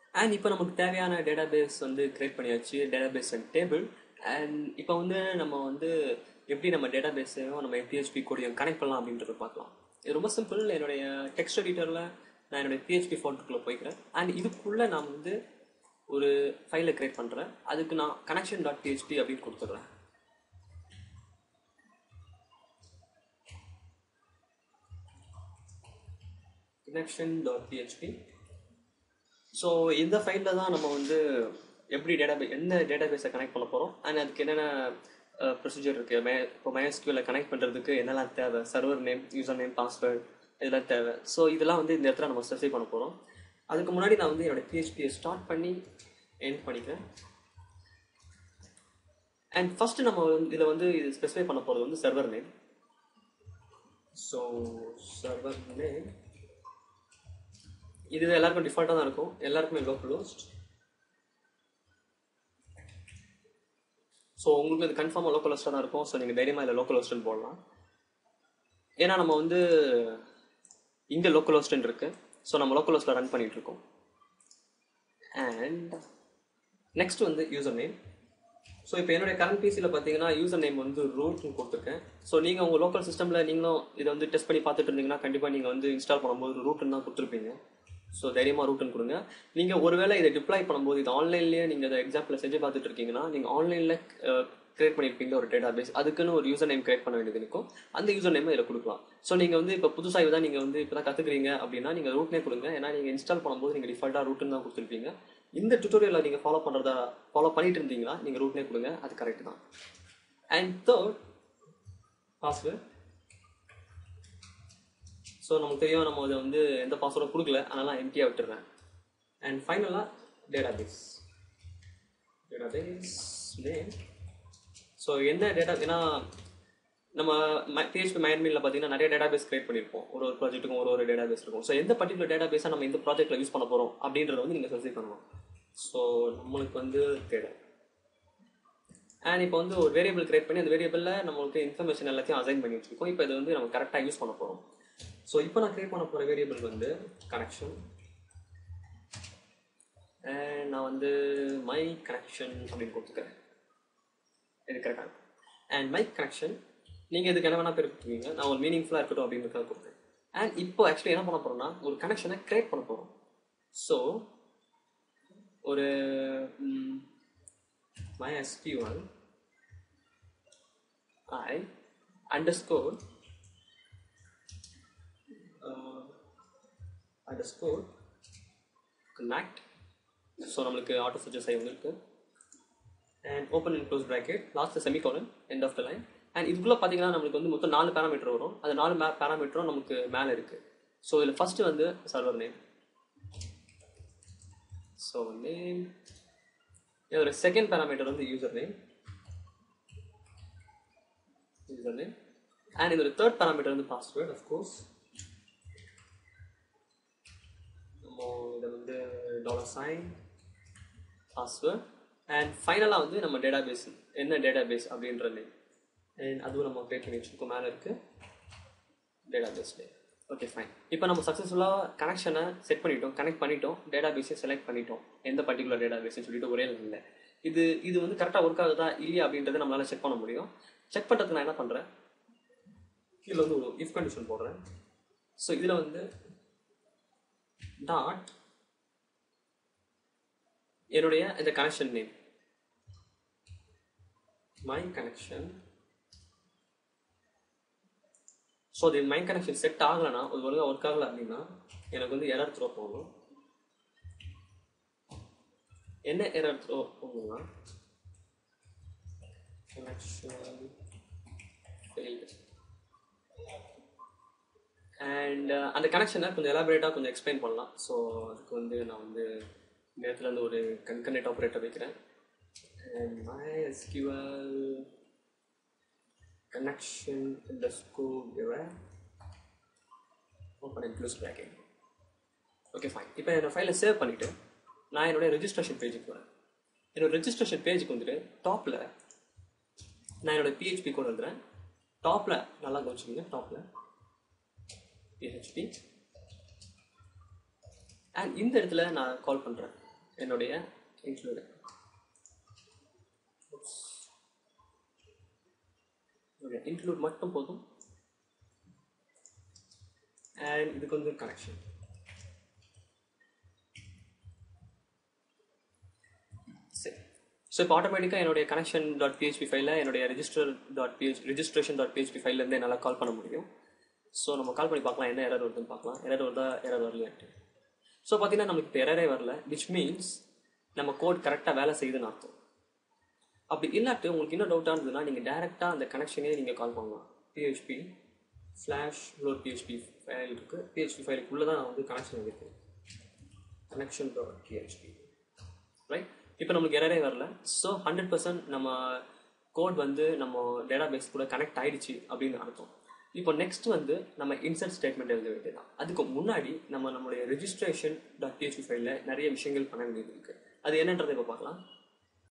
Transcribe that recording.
and இப்போ நமக்கு தேவையான டேட்டாபேஸ் வந்து கிரியேட் பண்ணியாச்சு டேட்டாபேஸ் அண்ட் டேபிள் அண்ட் இப்போ வந்து நம்ம வந்து எப்படி நம்ம டேட்டாபேஸையும் நம்ம பிஹெச்பி கூடயும் கனெக்ட் பண்ணலாம் அப்படின்றத பார்க்கலாம் இது ரொம்ப சிம்பிள் என்னுடைய டெக்ஸ்ட் எடிட்டரில் நான் என்னுடைய பிஹெச்பி ஃபோல்டருக்குள்ளே போய்க்கிறேன் அண்ட் இதுக்குள்ளே நான் வந்து ஒரு ஃபைலை கிரியேட் பண்ணுறேன் அதுக்கு நான் கனெக்ஷன் டாட் பிஹெச்பி அப்படின்னு கொடுத்துட்றேன் கனெக்ஷன் டாட் பிஹெச்பி ஸோ இந்த ஃபைலில் தான் நம்ம வந்து எப்படி டேட்டாபே என்ன டேட்டாபேஸை கனெக்ட் பண்ண போகிறோம் அண்ட் அதுக்கு என்னென்ன ப்ரொசீஜர் இருக்குது மே இப்போ மைஎஸ்கியூவில் கனெக்ட் பண்ணுறதுக்கு என்னெல்லாம் தேவை server name user name password இதெல்லாம் தேவை ஸோ இதெல்லாம் வந்து இந்த இடத்துல நம்ம ஸ்பெசிஃபை பண்ண போகிறோம் அதுக்கு முன்னாடி நான் வந்து என்னோட பிஹெச்பியை ஸ்டார்ட் பண்ணி எண்ட் பண்ணிக்கிறேன் அண்ட் ஃபஸ்ட்டு நம்ம வந்து இதில் வந்து இது ஸ்பெசிஃபை பண்ண போகிறது வந்து server name so server name இது எல்லாருக்கும் டிஃபால்ட்டாக தான் இருக்கும் எல்லாருக்குமே லோக்கல் ஹோஸ்ட் ஸோ உங்களுக்கு இது கன்ஃபார்மாக லோக்கல் ஹோஸ்ட்டாக தான் இருக்கும் ஸோ நீங்கள் தைரியமாக இதில் லோக்கல் ஹோஸ்ட்னு போடலாம் ஏன்னா நம்ம வந்து இங்கே லோக்கல் ஹோஸ்ட்னு இருக்கு ஸோ நம்ம லோக்கல் ஹோஸ்ட்டில் ரன் பண்ணிட்டு இருக்கோம் அண்ட் நெக்ஸ்ட் வந்து யூசர் நேம் ஸோ இப்போ என்னுடைய கரண்ட் பிசியில் பார்த்தீங்கன்னா யூசர் நேம் வந்து ரூட்னு கொடுத்துருக்கேன் ஸோ நீங்கள் உங்கள் லோக்கல் சிஸ்டமில் நீங்களும் இதை வந்து டெஸ்ட் பண்ணி பார்த்துட்டு இருந்தீங்கன்னா கண்டிப்பாக நீங்கள் வந்து இன்ஸ்டால் பண்ணும்போது ரூட்னு தான் கொடுத்துருப்பீங்க ஸோ தைரியமாக ரூட்னு கொடுங்க நீங்கள் ஒருவேளை இதை டிப்ளாய் பண்ணும்போது இது ஆன்லைன்லேயே நீங்கள் இதை எக்ஸாம்பிள் செஞ்சு பார்த்துட்டு இருக்கீங்கன்னா நீங்கள் ஆன்லைனில் கிரியேட் பண்ணியிருப்பீங்க ஒரு டேட்டா பேஸ் அதுக்குன்னு ஒரு யூசர் நேம் கிரியேட் பண்ண வேண்டியது இருக்கும் அந்த யூசர் நேம் இதில் கொடுக்கலாம் ஸோ நீங்கள் வந்து இப்போ புதுசாக தான் நீங்கள் வந்து இப்போ தான் கற்றுக்குறீங்க அப்படின்னா நீங்கள் ரூட்னே கொடுங்க ஏன்னா நீங்கள் இன்ஸ்டால் பண்ணும்போது நீங்கள் டிஃபால்ட்டாக ரூட்னு தான் கொடுத்துருப்பீங்க இந்த டுட்டோரியலில் நீங்கள் ஃபாலோ பண்ணுறதா ஃபாலோ பண்ணிட்டு இருந்தீங்கன்னா நீங்கள் ரூட்னே கொடுங்க அது கரெக்ட் தான் அண்ட் தேர்ட் பாஸ்வேர்ட் ஸோ நமக்கு தெரியும் நம்ம அதை வந்து எந்த பாஸ்வேர்டும் கொடுக்கல அதனால எம்டியாக விட்டுறேன் அண்ட் ஃபைனலாக டேட்டாபேஸ் டேட்டாபேஸ் நேம் ஸோ என்ன டேட்டா ஏன்னா நம்ம பிஹெச்பி மைண்ட்மில்ல பார்த்தீங்கன்னா நிறைய டேட்டாபேஸ் கிரியேட் பண்ணியிருப்போம் ஒரு ஒரு ப்ராஜெக்ட்டுக்கும் ஒரு ஒரு டேட்டாபேஸ் இருக்கும் ஸோ எந்த பர்டிகுலர் டேட்டாபேஸாக நம்ம இந்த ப்ராஜெக்ட்டில் யூஸ் பண்ண போகிறோம் அப்படின்றத வந்து நீங்கள் ஸ்பெசிஃபை பண்ணணும் ஸோ நம்மளுக்கு வந்து தேவை அண்ட் இப்போ வந்து ஒரு வேரியபிள் கிரியேட் பண்ணி அந்த வேரியபிளில் நம்மளுக்கு இன்ஃபர்மேஷன் எல்லாத்தையும் அசைன் பண்ணி வச்சிருக்கோம் இப்போ இது வந்து நம்ம கரெக்டாக யூஸ் பண்ண போகிறோம் ஸோ இப்போ நான் கிரியேட் பண்ண போகிற வேரியபிள் வந்து கனெக்ஷன் அண்ட் நான் வந்து மை கனெக்ஷன் அப்படின்னு கொடுத்துக்கிறேன் இது கரெக்டாக அண்ட் மை கனெக்ஷன் நீங்கள் இதுக்கு என்ன வேணால் பேர் கொடுத்துருவீங்க நான் ஒரு மீனிங்ஃபுல்லாக இருக்கட்டும் அப்படின்றதுக்காக கொடுத்தேன் அண்ட் இப்போ ஆக்சுவலி என்ன பண்ண போகிறோம்னா ஒரு கனெக்ஷனை கிரியேட் பண்ண போகிறோம் ஸோ ஒரு my SQL I underscore underscore connect so நம்மளுக்கு ஆட்டோ சஜஸ் ஆகி வந்திருக்கு and open and close bracket last semicolon end of the line and இதுக்குள்ளே பார்த்தீங்கன்னா நம்மளுக்கு வந்து மொத்தம் நாலு பேராமீட்டர் வரும் அந்த நாலு மே பேராமீட்டரும் நமக்கு மேலே இருக்குது ஸோ இதில் ஃபஸ்ட்டு வந்து சர்வர் நேம் ஸோ நேம் இதோட செகண்ட் பேராமீட்டர் வந்து user name user name and இதோட தேர்ட் பேராமீட்டர் வந்து பாஸ்வேர்ட் அஃப்கோர்ஸ் நம்ம இதை வந்து டாலர் சைன் பாஸ்வேர்ட் அண்ட் ஃபைனலாக வந்து நம்ம டேட்டா பேஸ் என்ன டேட்டா பேஸ் அப்படின்றது அண்ட் அதுவும் நம்ம கிரியேட் பண்ணி வச்சுருக்கோம் மேலே இருக்குது டேட்டா பேஸ் ஓகே ஃபைன் இப்போ நம்ம சக்ஸஸ்ஃபுல்லாக கனெக்ஷனை செட் பண்ணிட்டோம் கனெக்ட் பண்ணிட்டோம் டேட்டா பேஸை செலக்ட் பண்ணிட்டோம் எந்த பர்டிகுலர் டேட்டா பேஸ்னு சொல்லிட்டு ஒரே இல்லை இது இது வந்து கரெக்டாக ஒர்க் ஆகுதா இல்லையா அப்படின்றத நம்மளால செக் பண்ண முடியும் செக் பண்ணுறதுக்கு நான் என்ன பண்ணுறேன் கீழே வந்து ஒரு இஃப் கண்டிஷன் போடுறேன் ஸோ இதில் வந்து டாட் என்னுடைய இந்த connection name my connection so அது மை கனெக்ஷன் செட் ஆகலைன்னா ஒரு ஒழுங்காக ஒர்க் ஆகலை அப்படின்னா எனக்கு வந்து எரர் த்ரோ போகணும் என்ன எரர் த்ரோ போகணும்னா கனெக்ஷன் அண்ட் அந்த கனெக்ஷனை கொஞ்சம் எலாபரேட்டாக கொஞ்சம் எக்ஸ்பிளைன் பண்ணலாம் ஸோ அதுக்கு வந்து நான் வந்து இந்த இடத்துல இருந்து ஒரு கன்கனெக்ட் ஆப்ரேட்டர் வைக்கிறேன் அண்ட் மை எஸ்கியூஎல் கனெக்ஷன் இந்த school open and close packing okay fine இப்போ என்னோட ஃபைலை சேவ் பண்ணிவிட்டு நான் என்னுடைய ரெஜிஸ்ட்ரேஷன் பேஜுக்கு வரேன் என்னோட ரெஜிஸ்ட்ரேஷன் பேஜுக்கு வந்துட்டு டாப்பில் நான் என்னோட பிஹெச்பி கோட் எழுதுறேன் டாப்பில் நல்லா கவனிச்சுக்கோங்க டாப்பில் பிஹெச்பி அண்ட் இந்த இடத்துல நான் கால் பண்ணுறேன் என்னுடைய இன்க்ளூட் இன்க்ளூட் மட்டும் போதும் அண்ட் இதுக்கு வந்து கனெக்ஷன் சரி ஸோ இப்போ ஆட்டோமேட்டிக்காக என்னுடைய கனெக்ஷன் டாட் பிஹெச்பி ஃபைலில் என்னுடைய register dot PH registration dot PHP ஃபைல்லேருந்து என்னால் கால் பண்ண முடியும் ஸோ நம்ம கால் பண்ணி பார்க்கலாம் என்ன எரர் வருதுன்னு பார்க்கலாம் எரர் வருதா எரர் வரலையான்ட்டு ஸோ பார்த்தீங்கன்னா நமக்கு இப்போ எரரே வரல விச் மீன்ஸ் நம்ம கோட் கரெக்டாக வேலை செய்யுதுன்னு அர்த்தம் அப்படி இல்லாட்டு உங்களுக்கு இன்னும் டவுட்டாக இருந்ததுன்னா நீங்கள் டேரெக்டாக அந்த கனெக்ஷனே நீங்கள் கால் பண்ணலாம் பிஹெச்பி ஃப்ளாஷ் ஒரு பிஹெச்பி ஃபைல் இருக்குது பிஹெச்பி ஃபைலுக்குள்ளே தான் வந்து கனெக்ஷன் இருக்குது கனெக்ஷன் டாட் பிஹெச்பி ரைட் இப்போ நம்மளுக்கு எரரே வரல ஸோ ஹண்ட்ரட் பர்சன்ட் நம்ம கோட் வந்து நம்ம டேட்டா பேஸ் கூட கனெக்ட் ஆயிடுச்சு அப்படின்னு அர்த்தம் இப்போ நெக்ஸ்ட் வந்து நம்ம இன்சர்ட் ஸ்டேட்மெண்ட் எழுத வேண்டியதான் அதுக்கு முன்னாடி நம்ம நம்மளுடைய ரெஜிஸ்ட்ரேஷன் டாட் பிஹெச்பி ஃபைலில் நிறைய விஷயங்கள் பண்ண வேண்டியது இருக்கு அது என்னன்றதை இப்போ பார்க்கலாம்